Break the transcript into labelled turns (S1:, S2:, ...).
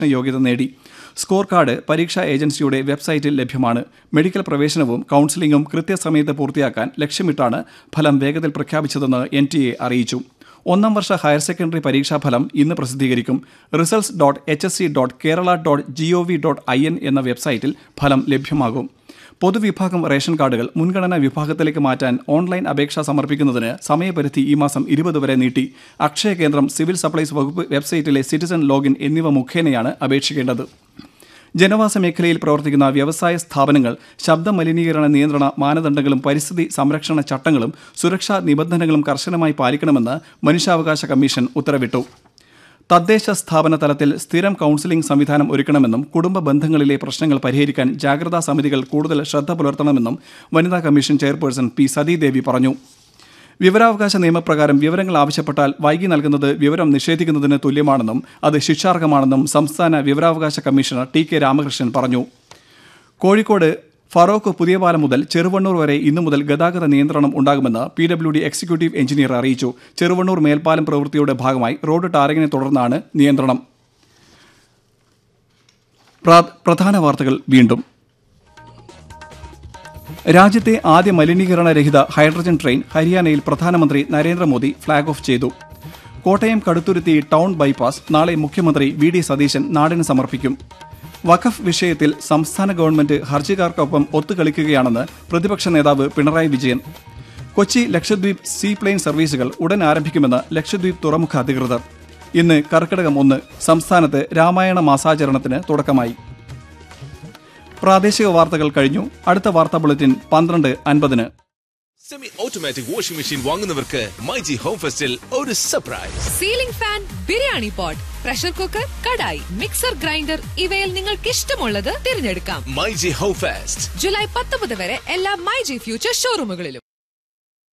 S1: യോഗ്യത നേടി score card പരീക്ഷാ ഏജൻസിയുടെ വെബ്സൈറ്റിൽ ലഭ്യമാണ് മെഡിക്കൽ പ്രവേശനവും കൌൺസിലിംഗും കൃത്യസമയത്ത് പൂർത്തിയാക്കാൻ ലക്ഷ്യമിട്ടാണ് ഫലം വേഗത്തിൽ പ്രഖ്യാപിച്ചതെന്ന് എൻ ടി എ അറിയിച്ചു ഒന്നാം വർഷ ഹയർ സെക്കൻഡറി പരീക്ഷാഫലം ഇന്ന് പ്രസിദ്ധീകരിക്കും results dot H S C dot Kerala dot G O V dot I N എന്ന വെബ്സൈറ്റിൽ ഫലം ലഭ്യമാകും പൊതുവിഭാഗം റേഷൻ കാർഡുകൾ മുൻഗണനാ വിഭാഗത്തിലേക്ക് മാറ്റാൻ ഓൺലൈൻ അപേക്ഷ സമർപ്പിക്കുന്നതിന് സമയപരിധി ഈ മാസം ഇരുപത് വരെ നീട്ടി അക്ഷയ കേന്ദ്രം സിവിൽ സപ്ലൈസ് വകുപ്പ് വെബ്സൈറ്റിലെ സിറ്റിസൺ ലോഗിൻ എന്നിവ മുഖേനയാണ് അപേക്ഷിക്കേണ്ടത് ജനവാസ മേഖലയിൽ പ്രവർത്തിക്കുന്ന വ്യവസായ സ്ഥാപനങ്ങൾ ശബ്ദ മലിനീകരണ നിയന്ത്രണ മാനദണ്ഡങ്ങളും പരിസ്ഥിതി സംരക്ഷണ ചട്ടങ്ങളും സുരക്ഷാ നിബന്ധനകളും കർശനമായി പാലിക്കണമെന്ന് മനുഷ്യാവകാശ കമ്മീഷൻ ഉത്തരവിട്ടു തദ്ദേശ സ്ഥാപന തലത്തിൽ സ്ഥിരം കൌൺസിലിംഗ് സംവിധാനം ഒരുക്കണമെന്നും കുടുംബ ബന്ധങ്ങളിലെ പ്രശ്നങ്ങൾ പരിഹരിക്കാൻ ജാഗ്രതാ സമിതികൾ കൂടുതൽ ശ്രദ്ധ പുലർത്തണമെന്നും വനിതാ കമ്മീഷൻ ചെയർപേഴ്സൺ പി സതീദേവി പറഞ്ഞു വിവരാവകാശ നിയമപ്രകാരം വിവരങ്ങൾ ആവശ്യപ്പെട്ടാൽ വൈകി നൽകുന്നത് വിവരം നിഷേധിക്കുന്നതിന് തുല്യമാണെന്നും അത് ശിക്ഷാർഹമാണെന്നും സംസ്ഥാന വിവരാവകാശ കമ്മീഷണർ ടി കെ രാമകൃഷ്ണൻ പറഞ്ഞു കോഴിക്കോട് ഫറോക്ക് പുതിയപാലം മുതൽ ചെറുവണ്ണൂർ വരെ ഇന്നു മുതൽ ഗതാഗത നിയന്ത്രണം ഉണ്ടാകുമെന്ന് P W D executive engineer അറിയിച്ചു ചെറുവണ്ണൂർ മേൽപ്പാലം പ്രവൃത്തിയുടെ ഭാഗമായി റോഡ് ടാറിങ്ങിനെ തുടർന്നാണ് നിയന്ത്രണം പ്രാ- പ്രധാന വാർത്തകൾ വീണ്ടും രാജ്യത്തെ ആദ്യ മലിനീകരണരഹിത ഹൈഡ്രജൻ ട്രെയിൻ ഹരിയാനയിൽ പ്രധാനമന്ത്രി നരേന്ദ്രമോദി ഫ്ളാഗ് ഓഫ് ചെയ്തു കോട്ടയം കടുത്തുരുത്തി ടൗൺ ബൈപ്പാസ് നാളെ മുഖ്യമന്ത്രി വി ഡി സതീശൻ നാടിന് സമർപ്പിക്കും വഖഫ് വിഷയത്തിൽ സംസ്ഥാന ഗവൺമെന്റ് ഹർജിക്കാർക്കൊപ്പം ഒത്തുകളിക്കുകയാണെന്ന് പ്രതിപക്ഷ നേതാവ് പിണറായി വിജയൻ കൊച്ചി ലക്ഷദ്വീപ് സീ പ്ലെയിൻ സർവീസുകൾ ഉടൻ ആരംഭിക്കുമെന്ന് ലക്ഷദ്വീപ് തുറമുഖ അധികൃതർ ഇന്ന് കർക്കിടകം ഒന്ന് സംസ്ഥാനത്ത് രാമായണ മാസാചരണത്തിന് തുടക്കമായി പ്രാദേശിക വാർത്തകൾ കഴിഞ്ഞു അടുത്ത വാർത്താ ബുള്ളറ്റിൻ പന്ത്രണ്ട് അൻപതിന്
S2: സെമി ഓട്ടോമാറ്റിക് വാഷിംഗ് മെഷീൻ വാങ്ങുന്നവർക്ക് മൈജി ഹോം ഫെസ്റ്റിൽ ഒരു surprise
S3: ceiling fan biryani pot pressure cooker kadai mixer grinder ഇവയിൽ നിങ്ങൾക്ക് ഇഷ്ടമുള്ളത് തിരഞ്ഞെടുക്കാം
S2: മൈജി ഹോം ഫെസ്റ്റ്
S3: ജൂലൈ പത്തൊമ്പത് വരെ എല്ലാ മൈ ജി ഫ്യൂച്ചർ ഷോറൂമുകളിലും